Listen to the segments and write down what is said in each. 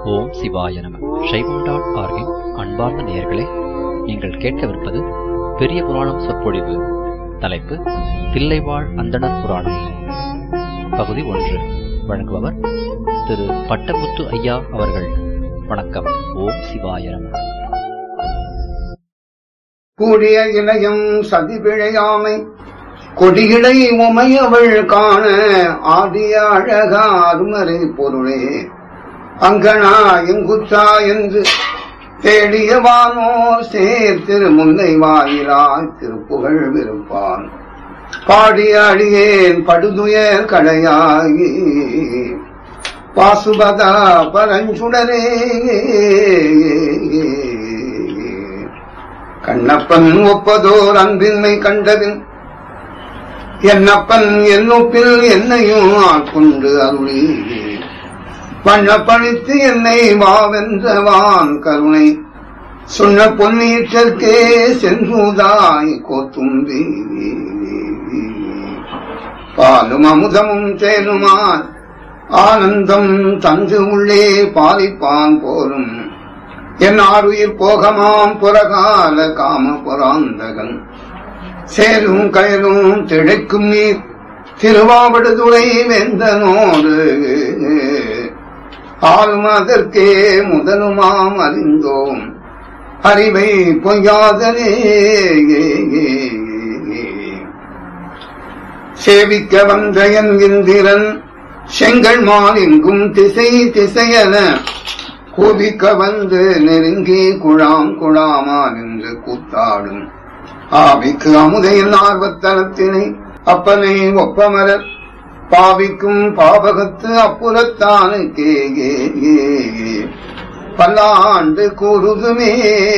ஓம் சிவாய நம சைவம் டாட் ஆர்கின் அன்பார்ந்த நேயர்களே நீங்கள் கேட்கவிருப்பது பெரிய புராணம் சொற்பொழிவு தலைப்பு தில்லைவாழ் அந்தணர் புராணம் பகுதி ஒன்று வழங்குபவர் திரு பட்டமுத்து ஐயா அவர்கள் வணக்கம் ஓம் சிவாய நம கூடிய இளையம் சதிபிழையாமை கொடியிடை உமையவள் காண ஆடிய அழகா அருமறை பொருளே அங்கனா எங்குச்சா என்று தேடியவானோர் சேர் திரு முல்லை வாயிலாய் திருப்புகழ் விருப்பான் பாடிய அடியேன் படுதுயர் கடையாகி பாசுபதா பரஞ்சுடரே கண்ணப்பன் ஒப்பதோர் அன்பின்மை கண்டபின் என்னப்பன் என்னொப்பில் என்னையும் ஆட்கொண்டு அருளி வண்ணப்பழித்து என்னை வாவென்றவான் கருணை சொன்ன பொன்னீற்றற்கே சென்றூதாய் கோத்தும்பி பாலும் அமுதமும் தேனுமான் ஆனந்தம் தந்து உள்ளே பாலிப்பான் போலும் என் ஆறுயிர் போகமாம் புறகால காம புராந்தகன் சேரும் கயலும் திளைக்கும் நீர் திருவாவடுதுறை வெந்தனோடு ஆளும் அதற்கே முதலுமாம் அறிந்தோம் அறிவை பொய்யாதனே சேவிக்க வந்த என் இந்திரன் செங்கல் மாலிங்கும் திசை திசையன கூபிக்க வந்து நெருங்கி குழாம் குழாமா நின்று கூத்தாடும் ஆவிக்கு அமுதையின் ஆர்வத்தனத்தினை அப்பனை ஒப்பமரர் பாவிக்கும் பாவகத்து அப்புறத்தானுக்கே பல்லாண்டு கூறுதுமே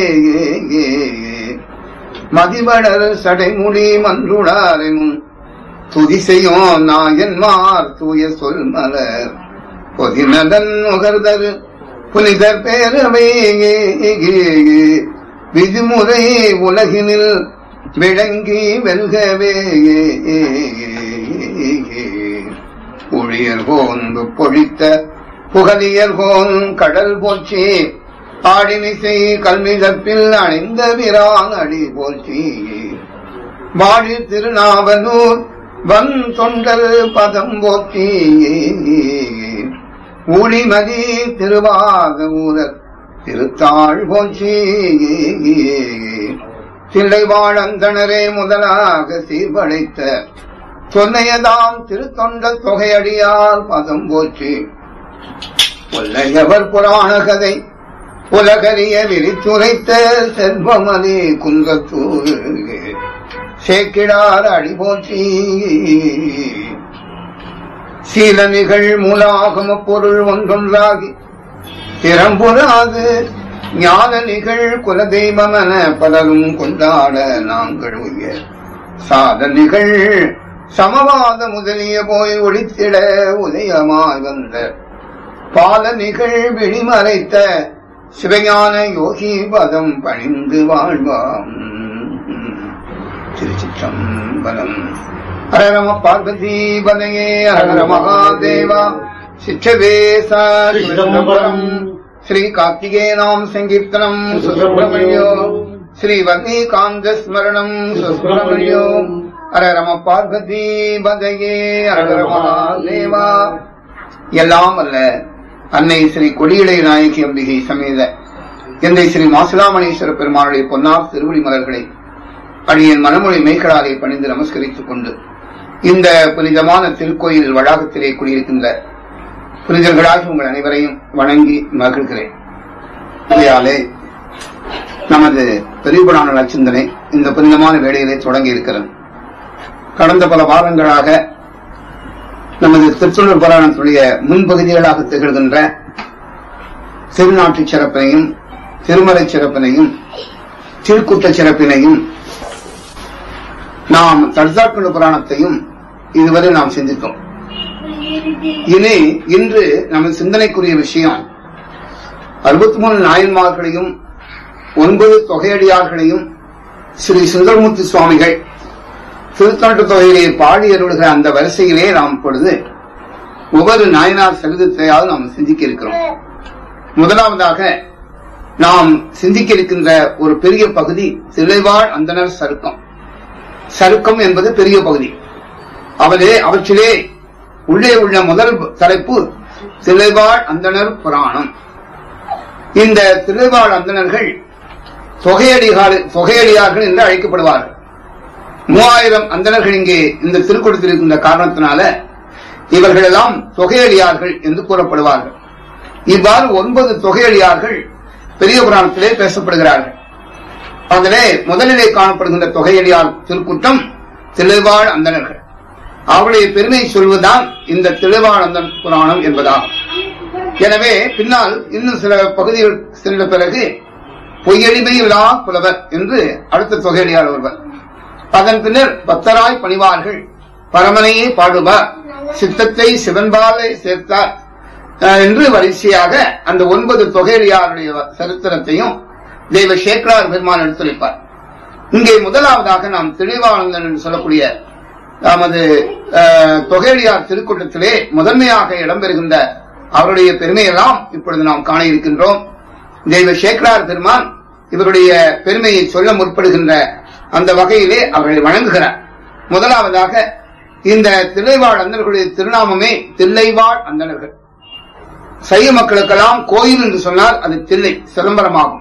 மதிவடர் சடைமுடி மன்றுடாரினும் துதி செய்யும் நாயன்மார் தூய சொல் மலர் பொதிநலன் நுகர்தரு புனிதர் பேரவை விதிமுறை உலகினில் விளங்கி வெல்கவே ஊழியர் போந்து பொழித்த புகழியர் போன் கடல் போற்றி ஆடிமிசை கல்மிதப்பில் அணிந்த விரான் அடி போற்றி வாழி திருநாவலூர் வன் தொண்டர் பதம் போற்றி ஊழிமதி திருவாத ஊரர் திருத்தாள் போற்றி தில்லை வாழந்தனரே முதலாக சீர்படைத்த தொன்னையதாம் திருத்தொண்ட தொகையடியால் பதம் போற்றி கொல்லையவர் புராண கதை உலகறிய விரித்துரைத்த செல்வமதி குன்றத்தூர் சேக்கிடார் அடி போற்றி சீல நிகழ் மூலாகம பொருள் ஒன்றொன்றாகி திறம்புறாது ஞான நிகழ் குலதெய்வமென பலரும் கொண்டாட நாங்கள் உயர் சாத நிகழ் சமவாத முதலிய போய் ஒழித்திட உதயமாய் வந்த பால நிகழ் விழிமறைத்த சிவஞான யோகி பதம் பணிந்து வாழ்வாம் திருச்சிற்றம்பலம் ஹரரம பார்வதி பதையே ஹரஹர மகாதேவா சிச்சவேசா சிதம்பரம் ஸ்ரீ கார்த்திகேனாம் சங்கீர்த்தனம் சுப்பிரமணியோ ஸ்ரீ வர்ணீகாந்த ஸ்மரணம் சுப்பிரமணியோ ஹரரம பார்வதி பதையே ஹரஹர மகாதேவா எல்லாம் அல்ல அன்னை ஸ்ரீ கொடியிடை நாயகி அம்பிகை சமேத எந்தை ஸ்ரீ மாசிலாமணீஸ்வர பெருமாளுடைய பொன்னார் திருவடி மலர்களை அடியன் மனமொழி மேய்களாரை பணிந்து நமஸ்கரித்துக் கொண்டு இந்த புனிதமான திருக்கோயில் வளாகத்திலே குடியிருக்கின்ற புனிதர்களாக உங்கள் அனைவரையும் வணங்கி மகிழ்கிறேன் இதையாலே நமது பெரியபுராண நச்சிந்தனை இந்த புனிதமான வேலையிலே தொடங்கி இருக்கிறது கடந்த பல வாரங்களாக நமது திருச்சொல்லூர் புராணத்துடைய முன்பகுதிகளாக திகழ்கின்ற திருநாட்டு சிறப்பினையும் திருமலை சிறப்பினையும் திருக்குட்ட சிறப்பினையும் நாம் தர்சாக்குண்டு புராணத்தையும் இதுவரை நாம் சிந்தித்தோம் இனி இன்று நமது சிந்தனைக்குரிய விஷயம் அறுபத்தி மூணு நாயன்மார்களையும் ஒன்பது தொகையடியார்களையும் ஸ்ரீ சுந்தரமூர்த்தி சுவாமிகள் திருத்தொண்டு தொகையிலே பாடி அருளுகிற அந்த வரிசையிலே நாம் இப்பொழுது ஒவ்வொரு நாயனார் சரிதத்தையாவது நாம் சிந்திக்க இருக்கிறோம் முதலாவதாக நாம் சிந்திக்க இருக்கின்ற ஒரு பெரிய பகுதி சிலைவாழ் அந்தனர் சருக்கம் சருக்கம் என்பது பெரிய பகுதி அவரே அவற்றிலே உள்ளே உள்ள முதல் தலைப்பு சிலைவாழ் அந்தனர் புராணம் இந்த திரைவாழ் அந்தணர்கள் தொகையடிகார் தொகையடியார்கள் என்று அழைக்கப்படுவார்கள் மூவாயிரம் அந்தணர்கள் இங்கே இந்த திருக்குடத்தில் இருக்கின்ற காரணத்தினால இவர்கள் எல்லாம் தொகையடியார்கள் என்று கூறப்படுவார்கள் இவ்வாறு ஒன்பது தொகையடியார்கள் பெரிய புராணத்திலே பேசப்படுகிறார்கள் அதிலே முதலிலே காணப்படுகின்ற தொகையடியார் திருக்கூட்டம் திளைவாழ் அந்தணர்கள் அவருடைய பெருமை சொல்வதுதான் இந்த திளைவாழ் அந்தன் புராணம் என்பதாகும் எனவே பின்னால் இன்னும் சில பகுதிகள் சென்ற பிறகு பொய்யடிமையில்லா புலவர் என்று அடுத்த தொகையடியார் ஒருவர் அதன் பின்னர் பத்தராய் பணிவார்கள் பரமனையே பாடுவார் சித்தத்தை சிவன்பாலை சேர்த்தார் அஹ், என்று வரிசையாக அந்த ஒன்பது தொகையடியாருடைய சரித்திரத்தையும் தெய்வ சேக்கரார் பெருமான் எடுத்துரைப்பார் இங்கே முதலாவதாக நாம் தெளிவானந்தன் என்று சொல்லக்கூடிய நமது அஹ், தொகையடியார் திருக்கூட்டத்திலே முதன்மையாக இடம்பெறுகின்ற அவருடைய பெருமையெல்லாம் இப்பொழுது நாம் காண இருக்கின்றோம் தெய்வ சேக்கரார் பெருமான் இவருடைய பெருமையை சொல்ல முற்படுகின்ற அந்த வகையிலே அவர்களை வணங்குகிறார் முதலாவதாக இந்த தில்லைவாழ் அந்தனர்களுடைய திருநாமமே தில்லைவாழ் அந்தணர்கள் சைவ மக்களுக்கெல்லாம் கோயில் என்று சொன்னால் அது தில்லை சிதம்பரமாகும்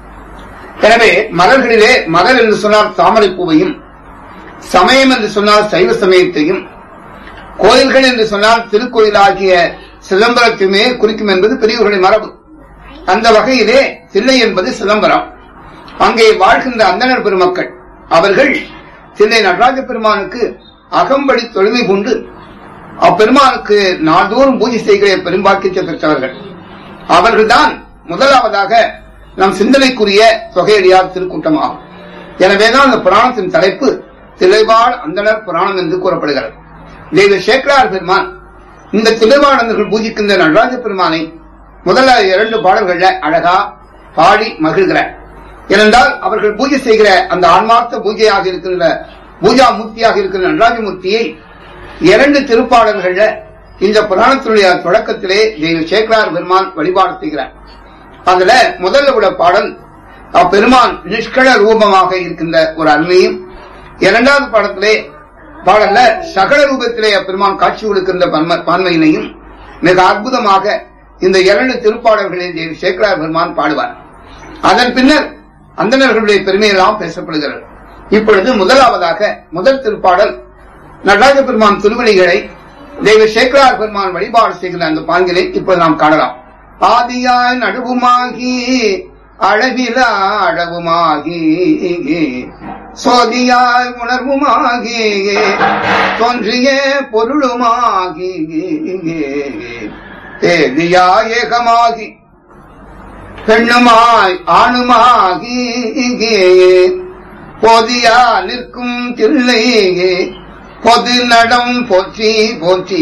எனவே மலர்களிலே மலர் என்று சொன்னால் தாமரை பூவையும் சமயம் என்று சொன்னால் சைவ சமயத்தையும் கோயில்கள் என்று சொன்னால் திருக்கோயிலாகிய சிதம்பரத்தையுமே குறிக்கும் என்பது பெரியவர்களின் மரபு அந்த வகையிலே தில்லை என்பது சிதம்பரம் அங்கே வாழ்கின்ற அந்தணர் பெருமக்கள் அவர்கள் தில்லை நடராஜ பெருமானுக்கு அகம்படி தொழுமை கொண்டு அப்பெருமானுக்கு நாள்தோறும் பூஜை செய்கிற பெரும்பாக்கியத்தை பெற்றவர்கள் அவர்கள்தான் முதலாவதாக நம் சிந்தனைக்குரிய தொகையடியார் திருக்கூட்டமாகும் எனவேதான் அந்த புராணத்தின் தலைப்பு திளைவாழ் அந்தணர் புராணம் என்று கூறப்படுகிறது தெய்வ சேக்கரார் பெருமான் இந்த திளைவாழந்தர்கள் பூஜிக்கின்ற நடராஜ பெருமானை முதல்ல இரண்டு பாடல்கள்ல அழகா பாடி மகிழ்கிறார் ஏனென்றால் அவர்கள் பூஜை செய்கிற அந்த ஆன்மார்த்த பூஜையாக இருக்கின்ற பூஜா மூர்த்தியாக இருக்கிற நடராஜமூர்த்தியை இரண்டு திருப்பாடல்கள்ல இந்த புராணத்தினுடைய தொடக்கத்திலே தெய்வ சேக்கரார் பெருமான் வழிபாடு செய்கிறார் அதுல முதல்ல உள்ள பாடல் அப்பெருமான் நிஷ்கள ரூபமாக இருக்கின்ற ஒரு அருமையும் இரண்டாவது பாடத்திலே பாடல்ல சகல ரூபத்திலே அப்பெருமான் காட்சி கொடுக்கின்ற பன்ம- பான்மையினையும் மிக அற்புதமாக இந்த இரண்டு திருப்பாடல்களில் தேவி சேக்கரார் பெருமான் பாடுவார் அதன் பின்னர் அந்தணர்களுடைய பெருமையெல்லாம் பேசப்படுகிறது இப்பொழுது முதலாவதாக முதல் திருப்பாடல் நடராஜ பெருமான் திருவடிகளை தெய்வ சேக்கரார் பெருமான் வழிபாடு செய்கிற அந்த பாங்கிலை இப்பொழுது நாம் காணலாம் ஆதியாய் நடுவுமாகி அழகிலா அழகுமாகி சோதியாய் உணர்வுமாகி தோன்றிய பொருளுமாகி தேதியா ஏகமாகி பெண்ணுமாய் ஆணுமாகி போதியா நிற்கும் தில்லை பொது நடம் போற்றி போற்றி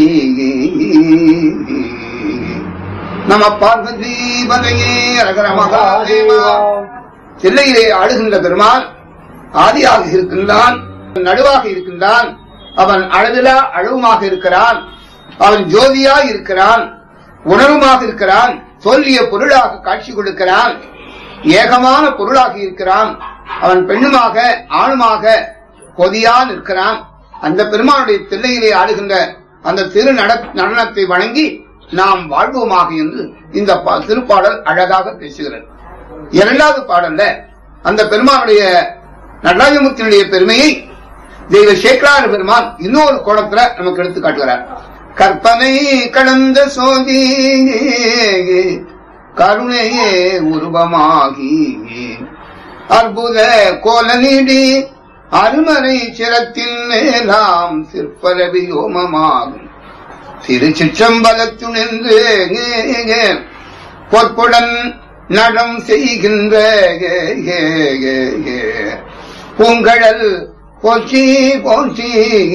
நம பார்வதி பதையே அழகர மகாதேவா தில்லையிலே ஆடுகின்ற பெருமான் ஆதியாக இருக்கின்றான் நடுவாக இருக்கின்றான் அவன் அளவிலா அழகுமாக இருக்கிறான் அவன் ஜோதியாக இருக்கிறான் உணர்வுமாக இருக்கிறான் தோல்விய பொருளாக காட்சி கொடுக்கிறான் ஏகமான பொருளாக இருக்கிறான் அவன் பெண்ணுமாக ஆணுமாக கொதியா நிற்கிறான் அந்த பெருமானுடைய தில்லையிலே ஆடுகின்ற அந்த திரு நட- நடனத்தை வணங்கி நாம் வாழ்வோமாக என்று இந்த பா- திருப்பாடல் அழகாக பேசுகிறது இரண்டாவது பாடல்ல அந்த பெருமானுடைய நடராஜமூர்த்தியினுடைய பெருமையை தெய்வ சேக்கரார் பெருமான் இன்னொரு கோணத்துல நமக்கு எடுத்து காட்டுகிறார் கற்பனை கடந்த சோதி கருணையே உருவமாகி அற்புத கோல நீடி அருமறை சிரத்தின் மேலாம் சிற்பரவியோமமாகும் திருச்சிற்றம்பலத்துணென்று பொற்புடன் நடம் செய்கின்ற பூங்கழல் போற்றி போற்றி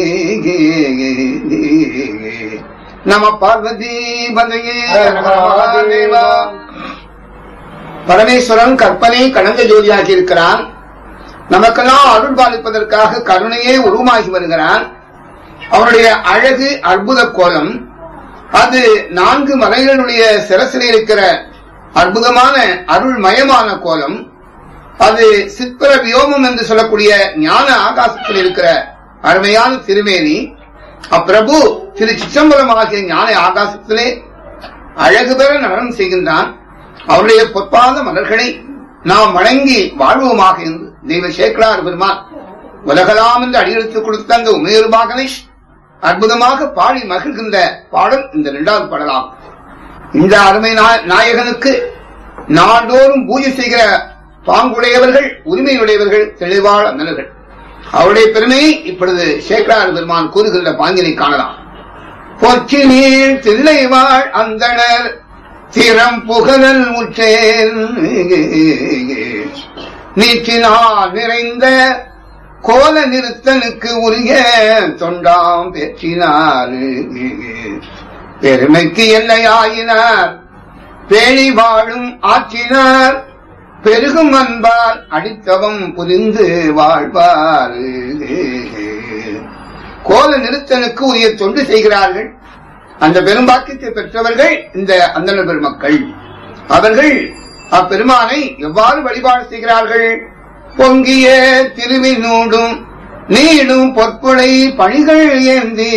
நம பார்வதி பதையே மகாதேவா பரமேஸ்வரன் கற்பனை கடந்த ஜோதியாகி இருக்கிறான் நமக்கெல்லாம் அருள் பாலிப்பதற்காக கருணையே உருவமாகி வருகிறான் அவனுடைய அழகு அற்புத கோலம் அது நான்கு மலைகளுடைய சிரசில் இருக்கிற அற்புதமான அருள்மயமான கோலம் அது சிற்பர வியோமம் என்று சொல்லக்கூடிய ஞான ஆகாசத்தில் இருக்கிற அருமையான திருமேனி அப்பிரபு திரு சிற்றம்பலம் ஆகிய ஞான ஆகாசத்திலே அழகு பெற நடனம் செய்கின்றான் அவருடைய பொற்பாத மலர்களை நாம் வணங்கி வாழ்வோமாக என்று தெய்வ சேக்கலார் பெருமான் உலகலாம் என்று அடியெடுத்து கொடுத்த அந்த உமேர் பாகனேஷ் அற்புதமாக பாடி மகிழ்கின்ற பாடல் இந்த இரண்டாவது பாடலாம் இந்த அருமை நா- நாயகனுக்கு நாள்தோறும் பூஜை செய்கிற பாங்குடையவர்கள் உரிமையுடையவர்கள் தெளிவாள் அந்தனர்கள் அவருடைய பெருமையை இப்பொழுது சேக்கரார் பெருமான் கூறுகின்ற பாங்கினை காணலாம் பொச்சி நீர் தில்லைவாழ் அந்தணர் திறம் புகழல் முற்றேன் நீச்சினால் நிறைந்த கோல நிறுத்தனுக்கு உரிய தொண்டாம் பெற்றினார் பெருமைக்கு எல்லையாயினார் பேணி வாழும் ஆற்றினார் பெருகும் அன்பால் அடித்தவம் புரிந்து வாழ்வார் கோல நிறுத்தனுக்கு உரிய தொண்டு செய்கிறார்கள் அந்த பெரும்பாக்கியத்தை பெற்றவர்கள் இந்த அந்தன பெருமக்கள் அவர்கள் அப்பெருமானை எவ்வாறு வழிபாடு செய்கிறார்கள் பொங்கிய திருவினூடும் நீடும் பொற்புடை பணிகள் ஏந்தி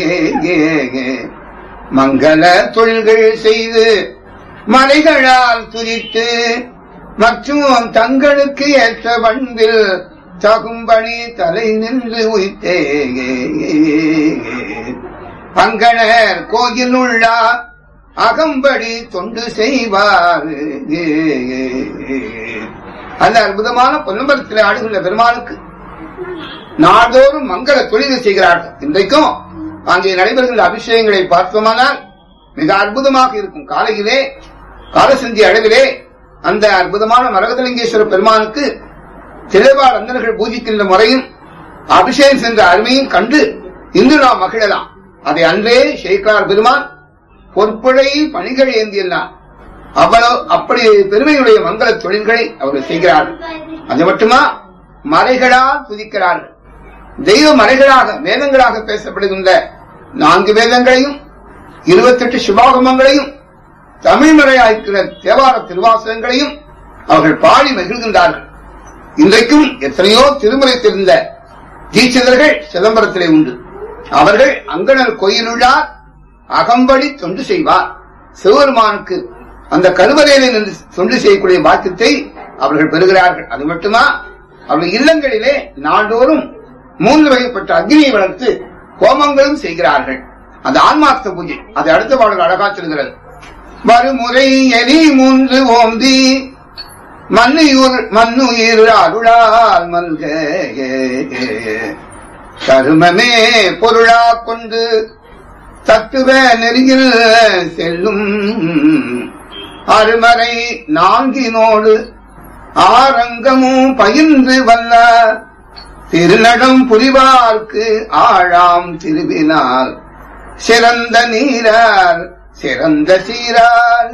மங்கள தொழில்கள் செய்து மலைகளால் துதித்து மற்றும் தங்களுக்கு ஏற்ற பண்பில் தகும்பணி தலை நின்று உய்த்தே பங்கணர் கோயில் உள்ளார் அகம்படி தொண்டு செய்வார் அந்த அற்புதமான பொன்னம்பலத்தில் ஆடுகின்ற பெருமானுக்கு நாள்தோறும் மங்கள தொழில் செய்கிறார்கள் இன்றைக்கும் அங்கே நடைபெறுகின்ற அபிஷேகங்களை பார்த்தோமானால் மிக அற்புதமாக இருக்கும் காலையிலே காலசந்தி அளவிலே அந்த அற்புதமான மரகதலிங்கேஸ்வர பெருமானுக்கு திளைவார் அந்தனர்கள் பூஜிக்கின்ற முறையும் அபிஷேகம் சென்ற அருமையும் கண்டு இன்று நாம் மகிழலாம் அதை அன்றே ஷேக்லார் பெருமான் பொற்புழை பணிகள் ஏந்தியெல்லாம் அவ்வளவு அப்படி பெருமையுடைய மங்கள தொழில்களை அவர்கள் செய்கிறார்கள் அது மட்டுமா மறைகளால் துதிக்கிறார்கள் தெய்வ மறைகளாக வேதங்களாக பேசப்படுகின்ற நான்கு வேதங்களையும் இருபத்தெட்டு சிவாகமங்களையும் தமிழ் மறையாய்க்கிற தேவார திருவாசகங்களையும் அவர்கள் பாடி மகிழ்கின்றார்கள் இன்றைக்கும் எத்தனையோ திருமுறை தெரிந்த தீட்சிதர்கள் சிதம்பரத்திலே உண்டு அவர்கள் அங்கணர் கோயிலுள்ளார் அகம்படி தொண்டு செய்வார் சிவபெருமானுக்கு அந்த கருவறையிலே நின்று தொண்டு செய்யக்கூடிய பாக்கியத்தை அவர்கள் பெறுகிறார்கள் அது மட்டுமா அவர்கள் இல்லங்களிலே நாள்தோறும் மூன்று வகைப்பட்ட அக்னியை வளர்த்து ஹோமங்களும் செய்கிறார்கள் அந்த ஆன்மார்த்த பூஜை அது அடுத்த பாடல் அழகா சொல்கிறது மறுமுறை எலி மூன்று ஓந்தி மண்ணுயிர் மண்ணுயிர் அருளால் மல்க கருமமே பொருளா கொண்டு தத்துவ நெறியில் செல்லும் அருமறை நான்கினோடு ஆரங்கமும் பயின்று வல்ல திருநடம் புரிவார்க்கு ஆழாம் திருவினால் சிறந்த நீரார் சிறந்த சீரார்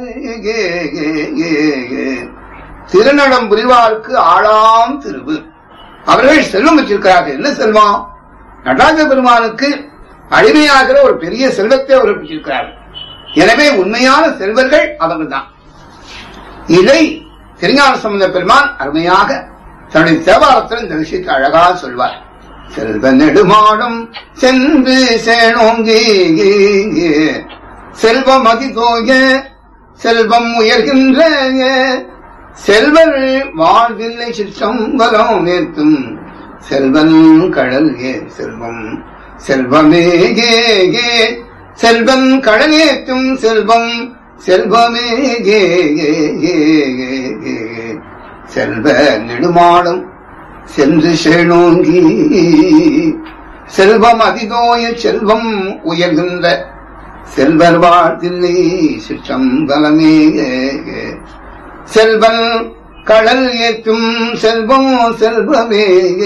திருநடம் புரிவார்க்கு ஆழாம் திருவு அவர்கள் செல்வம் வச்சிருக்கிறார்கள் என்ன செல்வம் நடராஜ பெருமானுக்கு அடிமையாகிற ஒரு பெரிய செல்வத்தை அவர்கள் வச்சிருக்கிறார்கள் எனவே உண்மையான செல்வர்கள் அவர்கள் தான் இதை திருஞான சம்பந்த பெருமான் அருமையாக தன்னுடைய தேவாரத்தில் இந்த விஷயத்தை அழகாக சொல்வார் செல்வ நெடுமாடும் சென்று சேனோங்கி செல்வம் அதிதோய செல்வம் உயர்கின்ற செல்வர் வாழ்வில்லை சிற்றம்பலம் நேர்த்தும் செல்வன் கடல் ஏ செல்வம் செல்வமே கே கே செல்வன் கடல் ஏற்றும் செல்வம் செல்வமே கே கே கே கே கே செல்வ நெடுமாடும் சென்று சேனோங்கி செல்வம் அதிதோய செல்வம் உயர்கின்ற செல்வர் வாழ்த்தில்லை சிற்றம்பலமே செல்வன் கடல் ஏற்றும் செல்வம் செல்வமே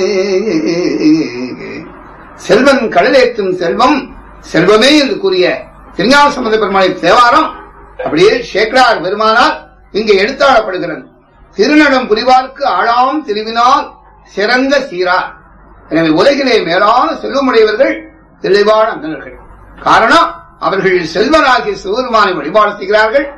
செல்வன் கடல் ஏற்றும் செல்வம் செல்வமே என்று கூறிய திருஞான சம்பந்த பெருமானை தேவாரம் அப்படியே சேக்கரார் பெருமானால் இங்கே எடுத்தாடப்படுகிறது திருநடம் புரிவார்க்கு ஆழாம் திருவினால் சிறந்த சீரார் எனவே உலகிலே மேலான செல்வமுடையவர்கள் தெளிவான அந்தனர்கள் காரணம் அவர்கள் செல்வனாகிய சிவபெருமானை வழிபாடு செய்கிறார்கள்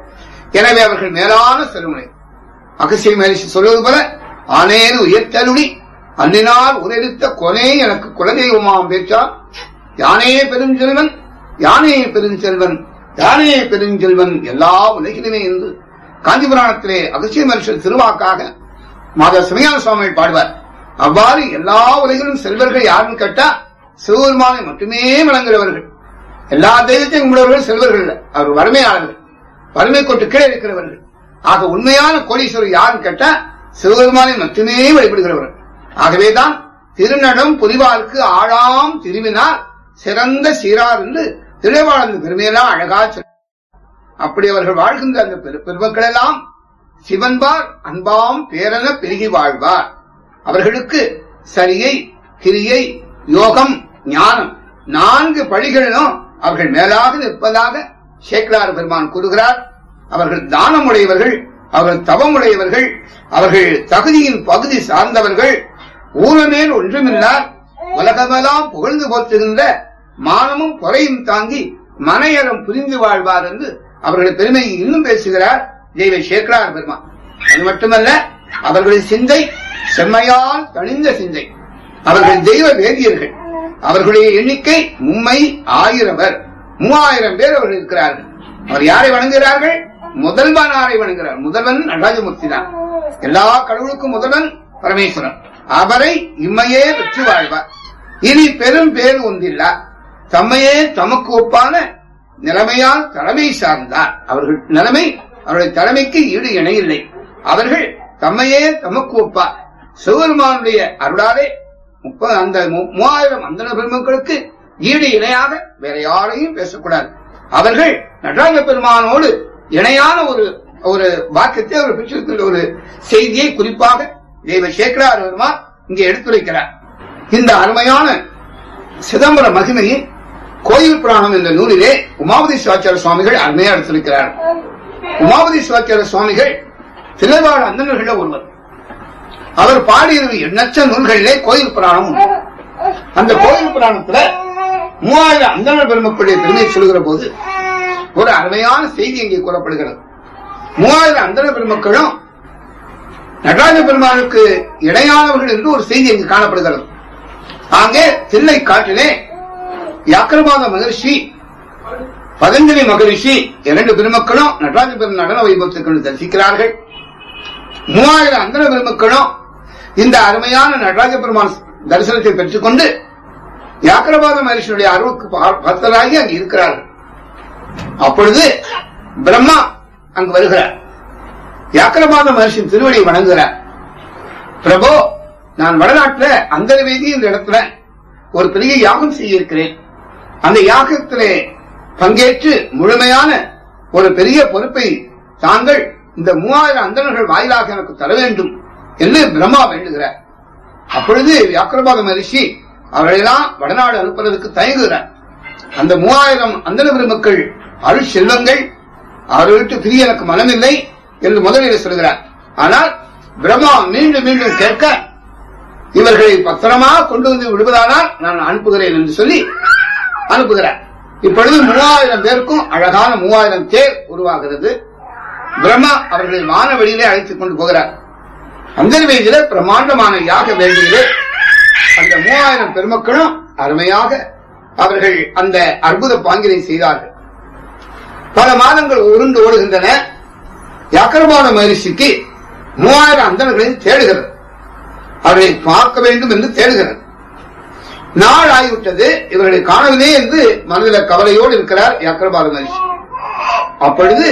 எனவே அவர்கள் மேலான செல்வனை அகசிய மகரிஷி சொல்வது போல ஆனேனு உயர்த்தருளி அன்னினால் உரைத்த கொனே எனக்கு குலதெய்வமாம் பேச்சார் யானே பெருஞ்செல்வன் யானே பெருஞ்செல்வன் யானே பெருஞ்செல்வன் எல்லா உலகிலுமே என்று காஞ்சிபுராணத்திலே அகசிய மனுஷன் திருவாக்காக மாதா சிவஞான சுவாமிகள் பாடுவார் அவ்வாறு எல்லா உலகிலும் செல்வர்கள் யாருன்னு கேட்டா சிவபெருமானை மட்டுமே வழங்குகிறவர்கள் எல்லா தெய்வத்தையும் கும்பிடுவர்கள் செல்வர்கள் அல்ல. அவர் வறுமையாளர்கள் வறுமை கொண்டு கீழே இருக்கிறவர்கள் ஆக உண்மையான கோடீஸ்வரர் யாருன்னு கேட்டா சிவபெருமானை மட்டுமே வழிபடுகிறவர்கள் ஆகவேதான் திருநடம் புரிவார்க்கு ஆழாம் திருவினார் சிறந்த சீரார் என்று திருவாளந்த பெருமையெல்லாம் அழகா சொல் அப்படி அவர்கள் வாழ்கின்ற அந்த பெரு- பெருமக்கள் எல்லாம் சிவன்பார் அன்பாம் பேரென பெருகி வாழ்வார் அவர்களுக்கு சரியை கிரியை யோகம் ஞானம் நான்கு படிகளிலும் அவர்கள் மேலாக நிற்பதாக சேக்கலார் பெருமான் கூறுகிறார் அவர்கள் தானமுடையவர்கள் அவர்கள் தவமுடையவர்கள் அவர்கள் தகுதியின் பகுதி சார்ந்தவர்கள் ஊரமேல் ஒன்றுமில்லார் உலகமெல்லாம் புகழ்ந்து போற்றுகின்ற மானமும் பொறையும் தாங்கி மனையறம் புரிந்து வாழ்வார் என்று அவர்கள் பெருமையை இன்னும் பேசுகிறார் தெய்வ சேக்கலார் பெருமான் அது மட்டுமல்ல அவர்களின் சிந்தை செம்மையால் தணிந்த சிந்தை அவர்கள் தெய்வ வேதியர்கள் அவர்களுடைய எண்ணிக்கை மும்மை ஆயிரவர் மூவாயிரம் பேர் அவர்கள் இருக்கிறார்கள் அவர் யாரை வணங்குகிறார்கள் முதல்வனாரை வணங்குகிறார் முதல்வன் நடராஜமூர்த்தி தான் எல்லா கடவுளுக்கும் முதல்வன் பரமேஸ்வரன் அவரை இம்மையே வெற்றி வாழ்வார் இனி பெரும் பேர் ஒன்றில்லா தம்மையே தமக்கு ஒப்பான நிலைமையால் தலைமை சார்ந்தார் அவர்கள் நிலைமை அவருடைய தலைமைக்கு ஈடு இணையில்லை அவர்கள் தம்மையே தமக்கு ஒப்பார் சிவபெருமானுடைய அருளாலே முப்பது அந்த மு- மூவாயிரம் அந்தன பெருமக்களுக்கு ஈடு இணையாக வேற யாரையும் பேசக்கூடாது அவர்கள் நடராஜ பெருமானோடு இணையான ஒரு ஒரு வாக்கியத்தை அவர் பெற்றிருக்கின்ற ஒரு செய்தியை குறிப்பாக தெய்வ சேக்கரார் பெருமான் இங்கே எடுத்துரைக்கிறார் இந்த அருமையான சிதம்பர மகிமையை கோயில் புராணம் என்ற நூலிலே உமாவதி சிவாச்சார சுவாமிகள் அருமையா எடுத்திருக்கிறார் உமாவதி சிவாச்சார சுவாமிகள் திளைவாழ் அந்தணர்கள் ஒருவர் அவர் பாடிய எண்ணற்ற நூல்களிலே கோயில் புராணம் உண்டு அந்த கோயில் புராணத்துல மூவாயிரம் அந்தணர் பெருமக்களுடைய பெருமையை சொல்கிற போது ஒரு அருமையான செய்தி இங்கே கூறப்படுகிறது மூவாயிரம் அந்தணர் பெருமக்களும் நடராஜ பெருமானுக்கு இணையானவர்கள் என்று ஒரு செய்தி இங்கு காணப்படுகிறது அங்கே தில்லை காட்டிலே யாக்கிரபாத மகரிஷி பதஞ்சலி மகரிஷி இரண்டு பெருமக்களும் நடராஜ பெரும் நடன வைபவத்தை கொண்டு தரிசிக்கிறார்கள் மூவாயிரம் அந்தன பெருமக்களும் இந்த அருமையான நடராஜ பெருமான் தரிசனத்தை பெற்றுக்கொண்டு யாக்கிரபாத மகரிஷியுடைய அருளுக்கு பா- பக்தராகி அங்கு இருக்கிறார்கள் அப்பொழுது பிரம்மா அங்கு வருகிறார் யாக்கிரபாத மகர்ஷியின் திருவடியை வணங்குகிறார் பிரபு நான் வடநாட்டுல அந்தரவேதி என்ற இடத்துல ஒரு பெரிய யாகம் செய்ய இருக்கிறேன் அந்த யாகத்திலே பங்கேற்று முழுமையான ஒரு பெரிய பொறுப்பை தாங்கள் இந்த மூவாயிரம் அந்தணர்கள் வாயிலாக எனக்கு தர வேண்டும் என்று பிரம்மா வேண்டுகிறார் அப்பொழுது வியாக்கிரபாத மகரிஷி அவர்களெல்லாம் வடநாடு அனுப்புறதுக்கு தயங்குகிறார் அந்த மூவாயிரம் அந்தன பெருமக்கள் அருள் செல்வங்கள் அவர்களுக்கு பிரிய எனக்கு மனமில்லை என்று முதலில் சொல்கிறார் ஆனால் பிரம்மா மீண்டும் மீண்டும் கேட்க இவர்களை பத்திரமா கொண்டு வந்து விடுவதானால் நான் அனுப்புகிறேன் என்று சொல்லி அனுப்புகிறார் இப்பொழுது மூவாயிரம் பேருக்கும் அழகான மூவாயிரம் தேர் உருவாகிறது பிரம்மா அவர்களை வானவெளியிலே அழைத்துக் கொண்டு போகிறார் அந்தர்வேதியில பிரமாண்டமான யாக வேண்டியிலே அந்த மூவாயிரம் பெருமக்களும் அருமையாக அவர்கள் அந்த அற்புத பாங்கினை செய்தார்கள் பல மாதங்கள் உருண்டு ஓடுகின்றன யாக்கரபாத மகரிஷிக்கு மூவாயிரம் அந்தனர்களையும் தேடுகிறது அவர்களை பார்க்க வேண்டும் என்று தேடுகிறது நாள் ஆகிவிட்டது இவர்களை காணவில்லை என்று மனதில் கவலையோடு இருக்கிறார் யாக்கரபாத மகரிஷி அப்பொழுது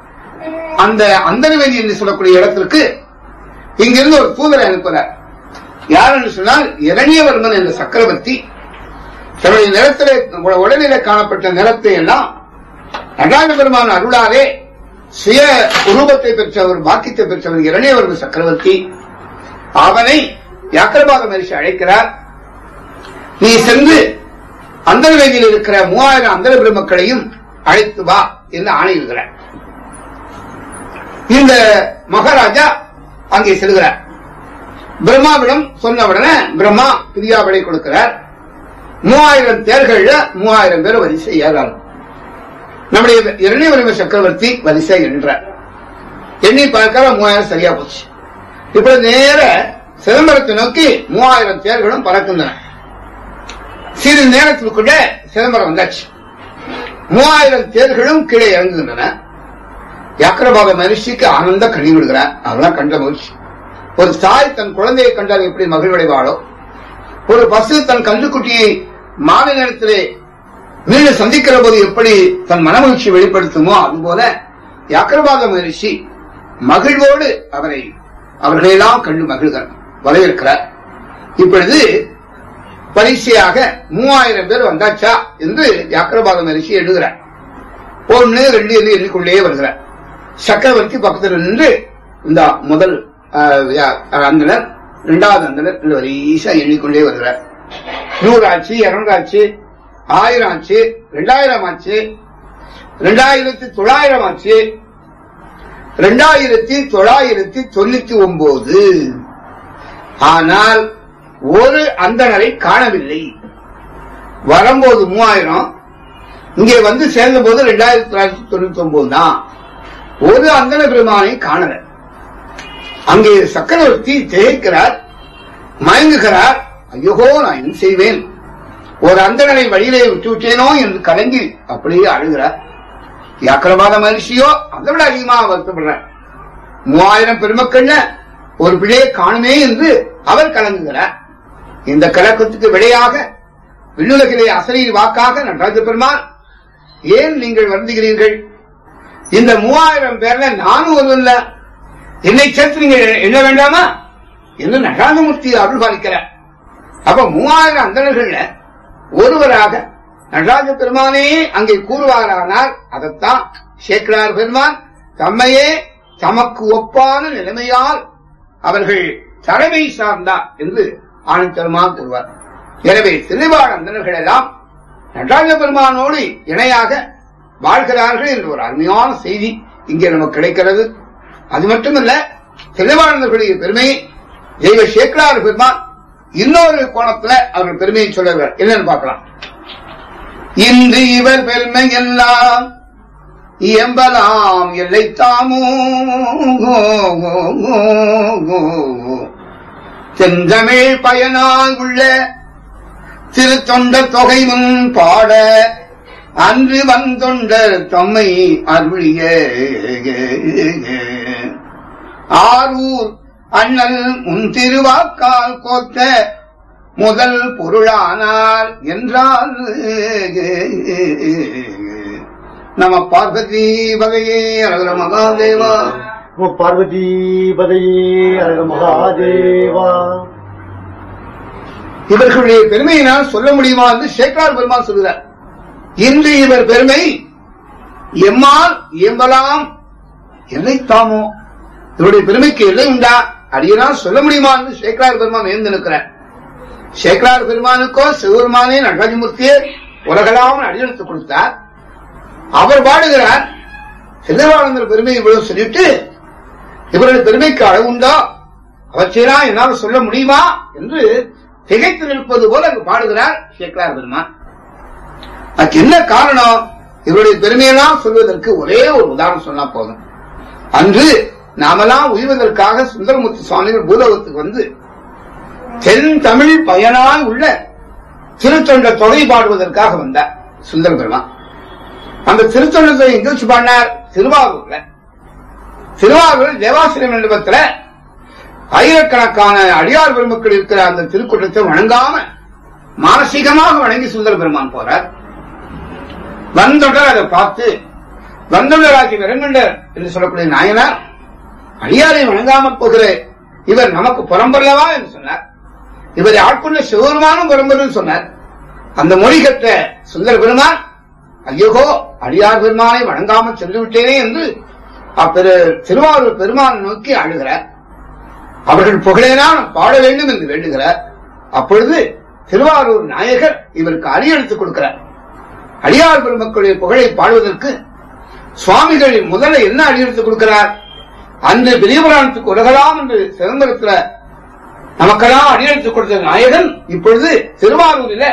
அந்த அந்தனவேதி என்று சொல்லக்கூடிய இடத்திற்கு இங்கிருந்து ஒரு தூதரை அனுப்புகிறார் யார் என்று சொன்னால் இரணியவர்மன் என்ற சக்கரவர்த்தி தன்னுடைய நிலத்திலே உடலிலே காணப்பட்ட நிலத்தை எல்லாம் நடராஜ பெருமான் அருளாலே சுய உருவத்தை பெற்றவர் பாக்கியத்தை பெற்றவர் இரணியவர்ம சக்கரவர்த்தி அவனை யாக்கரபாத மரிஷி அழைக்கிறார் நீ சென்று அந்தர்வேதியில் இருக்கிற மூவாயிரம் அந்தர பெருமக்களையும் அழைத்து வா என்று ஆணையிடுகிறார் இந்த மகாராஜா அங்கே செல்கிறார் பிரம்மாவிடம் சொன்னவுடனே பிரம்மா பிரியாவிடை கொடுக்கிறார் மூவாயிரம் தேர்கள்ல மூவாயிரம் பேர் வரிசை ஏறாங்க நம்முடைய இரணியவரிம சக்கரவர்த்தி வரிசை என்றார் எண்ணி பார்க்கிற மூவாயிரம் சரியா போச்சு இப்ப நேர சிதம்பரத்தை நோக்கி மூவாயிரம் தேர்களும் பறக்கின்றன சிறிது நேரத்திற்குள்ள சிதம்பரம் வந்தாச்சு மூவாயிரம் தேர்களும் கீழே இறங்குகின்றன யாக்கிரபாத மகிழ்ச்சிக்கு ஆனந்த கண்ணீர் விடுகிறார் அவெல்லாம் கண்ட மகிழ்ச்சி ஒரு தாய் தன் குழந்தையை கண்டால் எப்படி மகிழ்வடைவாளோ ஒரு பசு தன் கன்றுக்குட்டியை மாலை நேரத்திலே மீண்டும் சந்திக்கிற போது எப்படி தன் மனமகிழ்ச்சி வெளிப்படுத்துமோ அதுபோல யாக்கிரபாத மகிழ்ச்சி மகிழ்வோடு அவரை அவர்களையெல்லாம் கண்டு மகிழ்கிறார் வரவேற்கிறார் இப்பொழுது பரீட்சையாக மூவாயிரம் பேர் வந்தாச்சா என்று யாக்கிரபாத மகிழ்ச்சி எழுதுகிறார் ஒன்னு ரெண்டு என்று எண்ணிக்கொண்டே வருகிறார் சக்கரவர்த்தி பக்கத்தில் நின்று இந்த முதல் ஆஹ், யா- அந்தனர் இரண்டாவது அந்தனர் என்று வரிசா எண்ணிக்கொண்டே வருகிறார் நூறு ஆச்சு இருநூறு ஆச்சு ஆயிரம் ஆச்சு ரெண்டாயிரம் ஆச்சு ரெண்டாயிரத்தி தொள்ளாயிரம் ஆச்சு ரெண்டாயிரத்தி தொள்ளாயிரத்தி தொண்ணூத்தி ஒன்பது ஆனால் ஒரு அந்தணரை காணவில்லை வரும்போது மூவாயிரம் இங்கே வந்து சேர்ந்த போது ரெண்டாயிரத்தி தொள்ளாயிரத்தி தொண்ணூத்தி ஒன்பது தான் ஒரு அந்தன பெருமானை காணல அங்கே சக்கரவர்த்தி திகைக்கிறார் மயங்குகிறார் ஐயோ நான் என்ன செய்வேன் ஒரு அந்தணனை வழியிலே விட்டு விட்டேனோ என்று கலங்கி அப்படியே அழுகிறார் யாக்கிரபாத மகிழ்ச்சியோ அதை விட அதிகமா வருத்தப்படுறார் மூவாயிரம் பெருமக்கள்ல ஒரு பிழையை காணுமே என்று அவர் கலங்குகிறார் இந்த கலக்கத்துக்கு விடையாக விண்ணுலகிலே அசரீர் வாக்காக நடராஜ பெருமான் ஏன் நீங்கள் வருந்துகிறீர்கள் இந்த மூவாயிரம் பேர்ல நானும் ஒரு இல்ல என்னை சேர்த்து நீங்க எண்ண வேண்டாமா என்று நடராஜமூர்த்தி அருள் பாலிக்கிறார் அப்ப மூவாயிரம் அந்தணர்கள்ல ஒருவராக நடராஜ பெருமானே அங்கே கூறுவாரானால் அதைத்தான் சேக்கரார் பெருமான் தம்மையே தமக்கு ஒப்பான நிலைமையால் அவர்கள் தலைமை சார்ந்தார் என்று ஆனந்த் பெருமான் கூறுவார் எனவே திருவாள் அந்தணர்கள் எல்லாம் நடராஜ பெருமானோடு இணையாக வாழ்கிறார்கள் என்ற ஒரு அருமையான செய்தி இங்கே நமக்கு கிடைக்கிறது அது மட்டுமல்ல திருவாளர்களுடைய பெருமையை தெய்வ சேக்கரார் பெருமான் இன்னொரு கோணத்துல அவர்கள் பெருமையை சொல்லுகிறார் என்னன்னு பார்க்கலாம் இன்று இவர் பெருமை எல்லாம் இயம்பலாம் எல்லை தாமோ செந்தமிழ் பயனாய் உள்ள திருத்தொண்ட தொகை முன் பாட அன்று வந்தொண்டர் தம்மை அருளிய ஆரூர் அண்ணல் முன் திருவாக்கால் கோத்த முதல் பொருளானார் என்றால் நம பார்வதி வகையே அழகர மகாதேவா நம பார்வதி பதையே அரக மகாதேவா இவர்களுடைய பெருமையினால் சொல்ல முடியுமா என்று சேக்கார் பெருமாள் சொல்கிறார் இன்று இவர் பெருமை எம்மால் இயம்பலாம் எல்லை தாமோ இவருடைய பெருமைக்கு எல்லை உண்டா அடியனால் சொல்ல முடியுமா என்று சேக்கரார் பெருமான் நேர்ந்து நிற்கிறார் சேக்கரார் பெருமானுக்கோ சிவபெருமானே நடராஜமூர்த்தியே உலகளாமல் அடியெடுத்து கொடுத்தார் அவர் பாடுகிறார் சிதவானந்தர் பெருமை இவ்வளவு சொல்லிட்டு இவருடைய பெருமைக்கு அளவு உண்டா அவற்றையெல்லாம் என்னால் சொல்ல முடியுமா என்று திகைத்து நிற்பது போல அங்கு பாடுகிறார் சேக்கரார் பெருமான் அதுக்கு என்ன காரணம் இவருடைய பெருமையெல்லாம் சொல்வதற்கு ஒரே ஒரு உதாரணம் சொன்னா போதும் அன்று நாமெல்லாம் உய்வதற்காக சுந்தரமூர்த்தி சுவாமிகள் பூலோகத்துக்கு வந்து தென் தமிழ் பயனாய் உள்ள திருத்தொண்ட தொகை பாடுவதற்காக வந்தார் சுந்தர பெருமான் அந்த திருத்தொண்டத்தை எங்க வச்சு பாடினார் திருவாரூர்ல திருவாரூர் தேவாசிரிய மண்டபத்துல ஆயிரக்கணக்கான அடியார் பெருமக்கள் இருக்கிற அந்த திருக்கூட்டத்தை வணங்காம மானசீகமாக வணங்கி சுந்தர பெருமான் போறார் வந்தொடர் அதை பார்த்து வந்தொடராகி விரங்கண்டர் என்று சொல்லக்கூடிய நாயனார் அடியாரை வணங்காமல் போகிற இவர் நமக்கு புறம்பல்லவா என்று சொன்னார் இவரை ஆட்கொண்ட சிவபெருமானும் புறம்பருன்னு சொன்னார் அந்த மொழி கற்ற சுந்தர பெருமான் ஐயோ அடியார் பெருமானை வணங்காமல் சொல்லிவிட்டேனே என்று அப்பெரு திருவாரூர் பெருமானை நோக்கி அழுகிறார் அவர்கள் புகழேனால் பாட வேண்டும் என்று வேண்டுகிறார் அப்பொழுது திருவாரூர் நாயகர் இவருக்கு அடியெடுத்துக் கொடுக்கிறார் அடியார் பெருமக்களுடைய புகழை பாடுவதற்கு சுவாமிகள் முதல்ல என்ன அடியெடுத்துக் கொடுக்கிறார் அன்று பெரியபுராணத்துக்கு உலகலாம் என்று சிதம்பரத்தில் நமக்கெல்லாம் அடியெடுத்துக் கொடுத்த நாயகன் இப்பொழுது திருவாரூரில்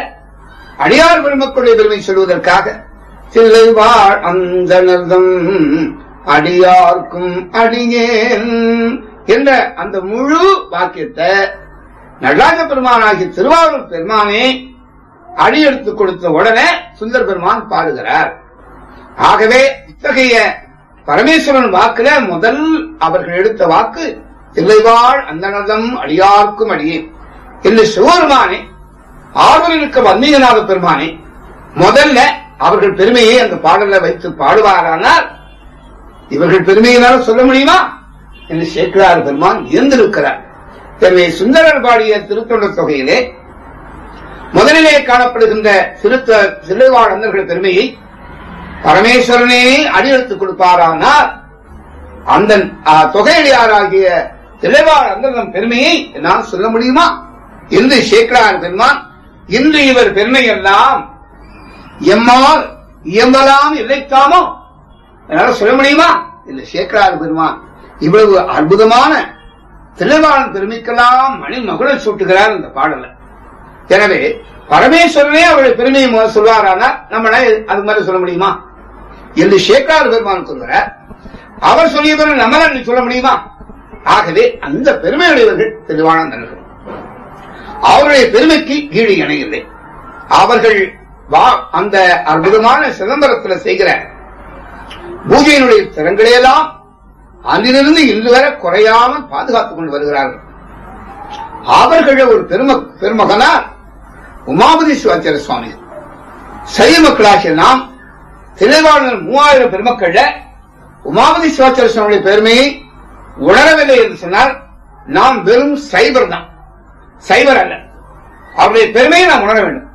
அடியார் பெருமக்களுடைய பெருமை சொல்வதற்காக தில்லைவாழ் அந்த அடியார்க்கும் அடியேன் என்ற அந்த முழு வாக்கியத்தை நடராஜ பெருமானாகிய திருவாரூர் பெருமானே அடியெடுத்து கொடுத்த உடனே சுந்தர பெருமான் பாடுகிறார் ஆகவே இத்தகைய பரமேஸ்வரன் வாக்குல முதல் அவர்கள் எடுத்த வாக்கு தில்லைவாழ் அந்தனதம் அடியார்க்கும் அடியேன் என்று சிவபெருமானே ஆர்வலிருக்க வன்மீகநாத பெருமானே முதல்ல அவர்கள் பெருமையை அந்த பாடல்ல வைத்து பாடுவாரானால் இவர்கள் பெருமையினால சொல்ல முடியுமா என்று சேக்கிரார் பெருமான் இருந்திருக்கிறார் எனவே சுந்தரர் பாடிய திருத்தொண்டர் தொகையிலே முதலிலே காணப்படுகின்ற திருத்த சிறுவாழந்தர்கள் பெருமையை பரமேஸ்வரனே அடியெடுத்துக் கொடுப்பாரானால் அந்த ஆ, தொகையடியாராகிய திளைவாழ் அந்தரம் பெருமையை நான் சொல்ல முடியுமா என்று சேக்கரார் பெருமான் இன்று இவர் பெருமை எல்லாம் எம்மால் இயம்பலாம் இல்லைக்காமோ என்னால சொல்ல முடியுமா என்று சேக்கரார் பெருமான் இவ்வளவு அற்புதமான திளைவாளன் பெருமைக்கெல்லாம் மணி மகுழல் சூட்டுகிறார் இந்த பாடல எனவே பரமேஸ்வரனே அவருடைய பெருமையை முதல்ல சொல்வாரானா நம்மளால அது மாதிரி சொல்ல முடியுமா என்று சேக்கரார் பெருமான் சொல்கிறார் அவர் சொல்லிய பிறகு நம்மளால் சொல்ல முடியுமா ஆகவே அந்த பெருமையுடையவர்கள் திருவானந்தர்கள் அவருடைய பெருமைக்கு ஈடு இணையில்லை அவர்கள் வா- அந்த அற்புதமான சிதம்பரத்தில் செய்கிற பூஜையினுடைய திறங்களையெல்லாம் அன்றிலிருந்து இன்று வரை குறையாமல் பாதுகாத்துக் கொண்டு வருகிறார்கள் அவர்கள் ஒரு பெரும பெருமகனார் உமாபதி சிவாச்சாரிய சுவாமி சைவ மக்களாகிய நாம் திளைவாளர் மூவாயிரம் பெருமக்கள்ல உமாபதி சிவாச்சாரிய சுவாமியுடைய பெருமையை உணரவில்லை என்று சொன்னால் நாம் வெறும் சைபர் தான் சைபர் அல்ல அவருடைய பெருமையை நாம் உணர வேண்டும்